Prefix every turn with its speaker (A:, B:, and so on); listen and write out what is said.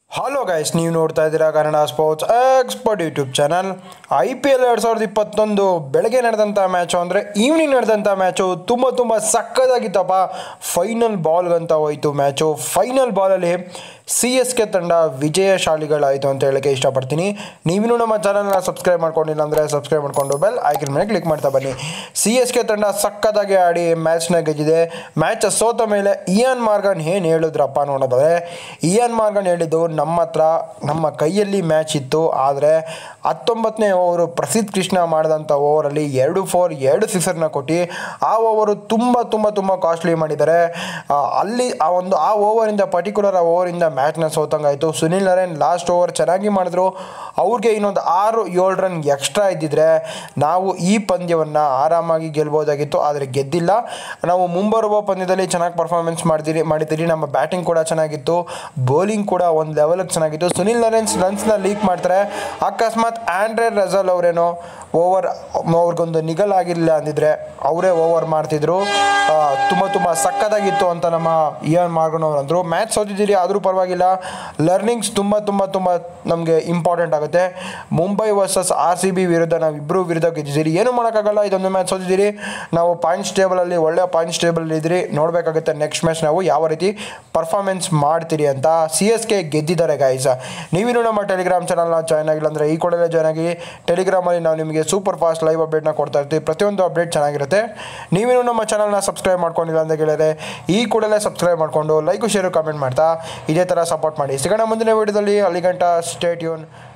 A: hello guys ನೀವು ನೋಡ್ತಾ ಇದ್ದೀರಾ Kannada sports expert YouTube channel I P L ಎರಡು ಸಾವಿರದ ಇಪ್ಪತ್ತೊಂದು ಬೆಳಗ್ಗೆ ನಡೆದಂಥ ಮ್ಯಾಚು ಅಂದರೆ ಈವ್ನಿಂಗ್ ನಡೆದಂಥ ಮ್ಯಾಚು ತುಂಬ ತುಂಬ ಸಕ್ಕದಾಗಿತ್ತಪ್ಪ ಫೈನಲ್ ಬಾಲ್ಗಂತ ಹೋಯಿತು ಮ್ಯಾಚು ಫೈನಲ್ ಬಾಲಲ್ಲಿ ಸಿ ಎಸ್ ಕೆ ತಂಡ ವಿಜಯಶಾಲಿಗಳಾಯಿತು ಅಂತ ಹೇಳಕ್ಕೆ ಇಷ್ಟಪಡ್ತೀನಿ ನೀವಿನ್ನೂ ನಮ್ಮ ಚಾನಲ್ನ ಸಬ್ಸ್ಕ್ರೈಬ್ ಮಾಡ್ಕೊಂಡಿಲ್ಲ ಅಂದರೆ ಸಬ್ಸ್ಕ್ರೈಬ್ ಮಾಡಿಕೊಂಡು ಬೆಲ್ ಐಕನ್ ಮೇಲೆ ಕ್ಲಿಕ್ ಮಾಡ್ತಾ ಬನ್ನಿ ಸಿ ಎಸ್ ಕೆ ತಂಡ ಸಕ್ಕದಾಗಿ ಆಡಿ ಮ್ಯಾಚ್ನ ಗೆದ್ದಿದೆ ಮ್ಯಾಚ್ ಸೋತ ಮೇಲೆ ಇಯಾನ್ ಮಾರ್ಗನ್ ಏನು ಹೇಳಿದ್ರಪ್ಪ ನೋಡೋದಾದ್ರೆ ಇಯಾನ್ ಮಾರ್ಗನ್ ಹೇಳಿದ್ದು ನಮ್ಮ ಹತ್ರ ನಮ್ಮ ಕೈಯಲ್ಲಿ ಮ್ಯಾಚ್ ಇತ್ತು ಆದರೆ ಹತ್ತೊಂಬತ್ತನೇ ಓವರು ಪ್ರಸಿದ್ಧ ಕೃಷ್ಣ ಮಾಡಿದಂಥ ಓವರಲ್ಲಿ ಎರಡು ಫೋರ್ ಎರಡು ಸಿಕ್ಸರ್ನ ಕೊಟ್ಟು ಆ ಓವರು ತುಂಬ ತುಂಬ ತುಂಬ ಕಾಸ್ಟ್ಲಿ ಮಾಡಿದ್ದಾರೆ ಆ, ಅಲ್ಲಿ ಆ ಒಂದು ಆ ಓವರಿಂದ ಪರ್ಟಿಕ್ಯುಲರ್ ಆ ಓವರಿಂದ ಮ್ಯಾಚ್ನ ಸೋತಂಗಾಯಿತು ಸುನಿಲ್ ನರೇನ್ ಲಾಸ್ಟ್ ಓವರ್ ಚೆನ್ನಾಗಿ ಮಾಡಿದ್ರು ಅವ್ರಿಗೆ ಇನ್ನೊಂದು ಆರು ಏಳು ರನ್ ಎಕ್ಸ್ಟ್ರಾ ಇದ್ದಿದ್ರೆ ನಾವು ಈ ಪಂದ್ಯವನ್ನು ಆರಾಮಾಗಿ ಗೆಲ್ಬೋದಾಗಿತ್ತು ಆದರೆ ಗೆದ್ದಿಲ್ಲ ನಾವು ಮುಂಬರುವ ಪಂದ್ಯದಲ್ಲಿ ಚೆನ್ನಾಗಿ ಪರ್ಫಾರ್ಮೆನ್ಸ್ ಮಾಡ್ತೀರಿ ಮಾಡಿದ್ದೀರಿ ನಮ್ಮ ಬ್ಯಾಟಿಂಗ್ ಕೂಡ ಚೆನ್ನಾಗಿತ್ತು ಬೌಲಿಂಗ್ ಕೂಡ ಒಂದು ಲೆವೆಲ್ಗೆ ಚೆನ್ನಾಗಿತ್ತು ಸುನಿಲ್ ನರೇನ್ಸ್ ರನ್ಸ್ನ ಲೀಕ್ ಮಾಡ್ತಾರೆ ಅಕಸ್ಮಾತ್ ಆಂಡ್ರೆ ರಜಲ್ ಅವರೇನೋ ಓವರ್ ಅವ್ರಿಗೊಂದು ನಿಗಲ್ ಆಗಿರಲಿಲ್ಲ ಅಂದಿದ್ರೆ ಅವರೇ ಓವರ್ ಮಾಡ್ತಿದ್ರು ಆ, ತುಂಬ ತುಂಬ ಸಕ್ಕತ್ತಾಗಿತ್ತು ಅಂತ ನಮ್ಮ ಇಯಾನ್ ಮಾರ್ಗನ್ ಅವ್ರು ಅಂದರು ಮ್ಯಾಚ್ ಸೋತಿದ್ದೀರಿ ಆದರೂ ಪರವಾಗಿಲ್ಲ ಲರ್ನಿಂಗ್ಸ್ ತುಂಬ ತುಂಬ ತುಂಬ ನಮಗೆ ಇಂಪಾರ್ಟೆಂಟ್ ಆಗುತ್ತೆ Mumbai versus R C B ವಿರುದ್ಧ ನಾವು ಇಬ್ಬರು ವಿರುದ್ಧ ಗೆದ್ದಿದ್ದೀರಿ ಏನು ಮಾಡೋಕ್ಕಾಗಲ್ಲ ಇದೊಂದು ಮ್ಯಾಚ್ ಸೋತಿದ್ದೀರಿ ನಾವು ಪಾಯಿಂಟ್ಸ್ ಟೇಬಲಲ್ಲಿ ಒಳ್ಳೆ ಪಾಯಿಂಟ್ಸ್ ಟೇಬಲ್ ಇದ್ರಿ ನೋಡಬೇಕಾಗುತ್ತೆ ನೆಕ್ಸ್ಟ್ ಮ್ಯಾಚ್ ನಾವು ಯಾವ ರೀತಿ ಪರ್ಫಾರ್ಮೆನ್ಸ್ ಮಾಡ್ತೀರಿ ಅಂತ ಸಿ ಎಸ್ ಕೆ ಗೆದ್ದಿದ್ದಾರೆ ಗಾಯ್ಸ ನೀವಿನ್ನೂ ನಮ್ಮ ಟೆಲಿಗ್ರಾಮ್ ಚಾನಲ್ನ ಜಾಯ್ನ್ ಆಗಿಲ್ಲ ಅಂದರೆ ಈ ಕೂಡಲೇ ಜಾಯ್ನ್ ಆಗಿ ಟೆಲಿಗ್ರಾಮಲ್ಲಿ ನಾವು ನಿಮಗೆ ಸೂಪರ್ ಫಾಸ್ಟ್ ಲೈವ್ ಅಪ್ಡೇಟ್ನ ಕೊಡ್ತಾ ಇರ್ತೀವಿ ಪ್ರತಿಯೊಂದು ಅಪ್ಡೇಟ್ ಚೆನ್ನಾಗಿರುತ್ತೆ ನೀವಿನ್ನೂ ನಮ್ಮ ಚಾನಲ್ನ ಸಬ್ಸ್ಕ್ರೈಬ್ ಮಾಡ್ಕೊಂಡಿಲ್ಲ ಅಂತ ಕೇಳಿದ್ರೆ ಈ ಕೂಡಲೇ ಸಬ್ಸ್ಕ್ರೈಬ್ ಮಾಡಿಕೊಂಡು ಲೈಕು ಶೇರು ಕಮೆಂಟ್ ಮಾಡ್ತಾ ಇದೇ ಥರ ಸಪೋರ್ಟ್ ಮಾಡಿ ಸಿಗೋಣ ಮುಂದಿನ ವೀಡಿಯೋದಲ್ಲಿ ಅಲ್ಲಿ ಗಂಟ ಸ್ಟೇಟ್ ಯೂನ್